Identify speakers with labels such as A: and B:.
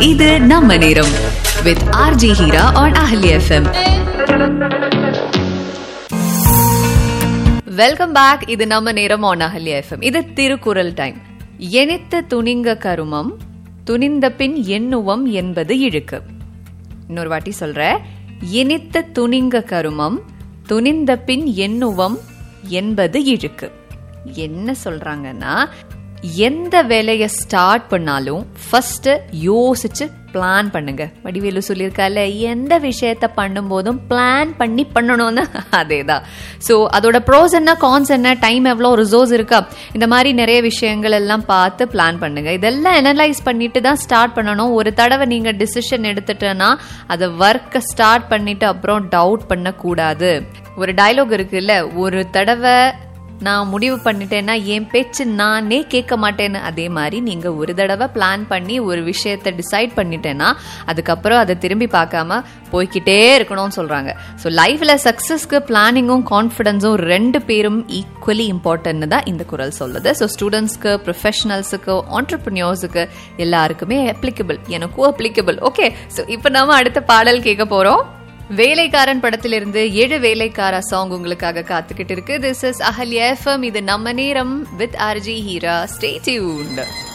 A: இது நம்ம நேரம் with RJ Heera on Ahalya FM welcome back இது நம்ம நேரம் on அஹல்யா எஃப்எம் இது திருக்குறள் டைம் எனித்த துணிங்க கருமம் துணிந்த பின் எண்ணுவம் என்பது இழுக்கு இன்னொரு வாட்டி சொல்ற இனித்த துணிங்க கருமம் துணிந்த பின் எண்ணுவம் என்பது இழுக்கு என்ன சொல்றாங்கன்னா எந்த வேலையை ஸ்டார்ட் பண்ணாலும் ஃபர்ஸ்ட் யோசிச்சு பிளான் பண்ணுங்க வடிவேலு சொல்லியிருக்கால எந்த விஷயத்த பண்ணும்போதும் பிளான் பண்ணி பண்ணணும்னு அதேதான் ஸோ அதோட ப்ரோஸ் என்ன கான்ஸ் என்ன டைம் எவ்வளோ ரிசோர்ஸ் இருக்கா இந்த மாதிரி நிறைய விஷயங்கள் எல்லாம் பார்த்து பிளான் பண்ணுங்க இதெல்லாம் அனலைஸ் பண்ணிட்டு தான் ஸ்டார்ட் பண்ணணும் ஒரு தடவை நீங்க டிசிஷன் எடுத்துட்டேன்னா அதை ஒர்க்கை ஸ்டார்ட் பண்ணிட்டு அப்புறம் டவுட் பண்ணக்கூடாது ஒரு டயலாக் இருக்குல்ல ஒரு தடவை நான் முடிவு பண்ணிட்டேன்னா என் பேச்சு நானே கேட்க மாட்டேன்னு அதே மாதிரி நீங்க ஒரு தடவை பிளான் பண்ணி ஒரு விஷயத்த டிசைட் பண்ணிட்டேன்னா அதுக்கப்புறம் அதை திரும்பி பார்க்காம போய்க்கிட்டே இருக்கணும்னு சொல்றாங்க ஸோ லைஃப்ல சக்சஸ்க்கு பிளானிங்கும் கான்ஃபிடன்ஸும் ரெண்டு பேரும் ஈக்குவலி இம்பார்ட்டன்ட் தான் இந்த குரல் சொல்லுது ஸோ ஸ்டூடெண்ட்ஸ்க்கு ப்ரொஃபஷனல்ஸுக்கு ஆண்டர்பிரினியர்ஸுக்கு எல்லாருக்குமே அப்ளிகபிள் எனக்கும் அப்ளிகபிள் ஓகே ஸோ இப்போ நாம அடுத்த பாடல் கேட்க போறோம் வேலைக்காரன் படத்திலிருந்து ஏழு வேலைக்காரா சாங் உங்களுக்காக காத்துக்கிட்டு இருக்கு திஸ் இஸ் அஹல்யா எஃப்எம் இது நம்ம நேரம் with RJ Heera stay tuned